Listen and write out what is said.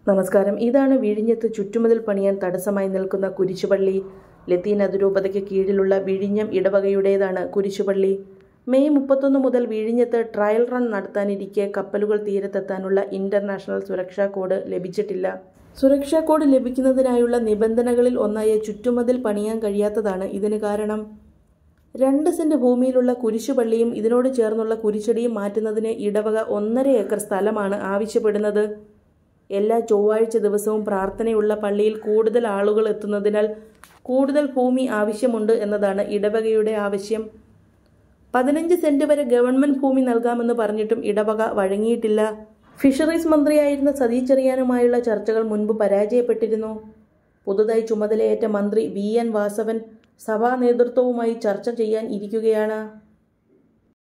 നമസ്കാരം ഇതാണ് വിഴിഞ്ഞത്ത് ചുറ്റുമതിൽ പണിയാൻ തടസ്സമായി നിൽക്കുന്ന കുരിശുപള്ളി ലത്തീൻ അതിരൂപതയ്ക്ക് കീഴിലുള്ള വിഴിഞ്ഞം ഇടവകയുടേതാണ് കുരിശുപള്ളി മെയ് മുപ്പത്തൊന്ന് മുതൽ വിഴിഞ്ഞത്ത് ട്രയൽ റൺ നടത്താനിരിക്കെ കപ്പലുകൾ തീരത്തെത്താനുള്ള ഇന്റർനാഷണൽ സുരക്ഷാ കോഡ് ലഭിച്ചിട്ടില്ല സുരക്ഷാ കോഡ് ലഭിക്കുന്നതിനായുള്ള നിബന്ധനകളിൽ ഒന്നായ ചുറ്റുമതിൽ പണിയാൻ കഴിയാത്തതാണ് ഇതിന് കാരണം രണ്ട് സെന്റ് ഭൂമിയിലുള്ള കുരിശുപള്ളിയും ഇതിനോട് ചേർന്നുള്ള കുരിശടിയും മാറ്റുന്നതിന് ഇടവക ഒന്നര ഏക്കർ സ്ഥലമാണ് ആവശ്യപ്പെടുന്നത് എല്ലാ ചൊവ്വാഴ്ച ദിവസവും പ്രാർത്ഥനയുള്ള പള്ളിയിൽ കൂടുതൽ ആളുകൾ എത്തുന്നതിനാൽ കൂടുതൽ ഭൂമി ആവശ്യമുണ്ട് എന്നതാണ് ഇടവകയുടെ ആവശ്യം പതിനഞ്ച് സെന്റ് വരെ ഗവൺമെന്റ് ഭൂമി നൽകാമെന്ന് പറഞ്ഞിട്ടും ഇടവക വഴങ്ങിയിട്ടില്ല ഫിഷറീസ് മന്ത്രിയായിരുന്ന സതീഷ് ചെറിയാനുമായുള്ള ചർച്ചകൾ മുൻപ് പരാജയപ്പെട്ടിരുന്നു പുതുതായി ചുമതലയേറ്റ മന്ത്രി വി എൻ വാസവൻ സഭാ നേതൃത്വവുമായി ചർച്ച ചെയ്യാൻ ഇരിക്കുകയാണ്